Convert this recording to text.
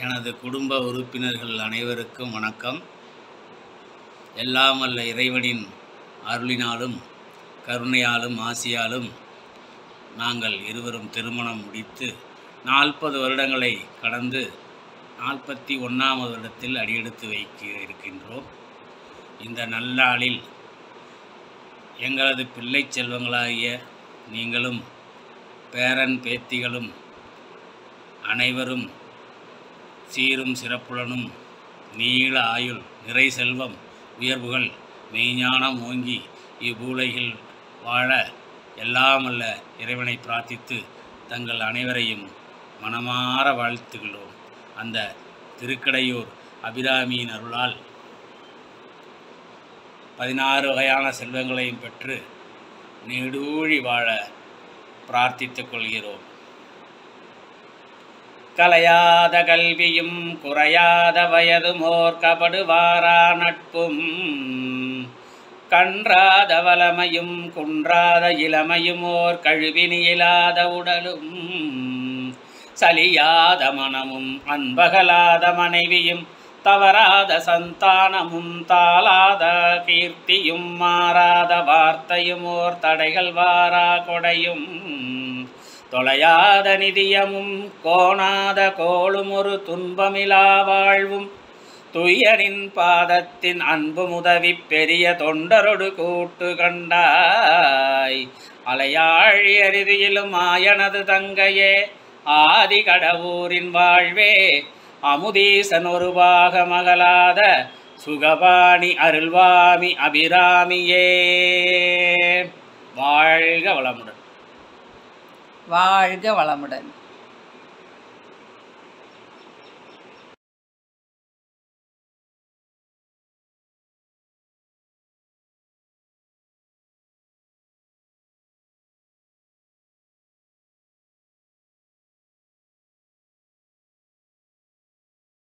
எனது குடும்ப உறுப்பினர்கள் அனைவருக்கும் வணக்கம் எல்லாம் வல்ல இறைவனின் அருளினாலும் கருணையாலும் ஆசியாலும் நாங்கள் இருவரும் திருமணம் முடித்து நாற்பது வருடங்களை கடந்து நாற்பத்தி ஒன்றாவது வருடத்தில் அடியெடுத்து வைக்க இருக்கின்றோம் இந்த நல்லாளில் எங்களது பிள்ளை செல்வங்களாகிய நீங்களும் பேரன் பேத்திகளும் அனைவரும் சீரும் சிறப்புடனும் நீள ஆயுள் நிறை செல்வம் உயர்வுகள் மெய்ஞானம் ஓங்கி இவ்வுலகில் வாழ எல்லாமல்ல இறைவனை பிரார்த்தித்து தங்கள் அனைவரையும் மனமார வாழ்த்துகிறோம் அந்த திருக்கடையூர் அபிராமியின் அருளால் பதினாறு வகையான செல்வங்களையும் பெற்று நெடூழி வாழ பிரார்த்தித்துக் கொள்கிறோம் கலையாத கல்வியும் குறையாத வயதுமோர் கபடுவாரா நட்பும் கன்றாத வலமையும் குன்றாத இளமையும் ஓர் கழுவினியிலாத உடலும் சலியாத மனமும் அன்பகலாத மனைவியும் தவறாத சந்தானமும் தாளாத கீர்த்தியும் மாறாத வார்த்தையும் ஓர் தடைகள் வாரா கொடையும் தொலையாத நிதியமும் கோணாத கோளும் ஒரு துன்பமிலா வாழ்வும் துயரின் பாதத்தின் அன்பு முதவி பெரிய தொண்டரொடு கூட்டு கண்டாய் அலையாழி அருதியிலும் ஆயனது தங்கையே ஆதி கடவுரின் வாழ்வே அமுதீசன் ஒரு பாக மகளாத சுகபாணி அருள்வாமி அபிராமியே வாழ்க வளமுடன் வாழ்க வளமுடன்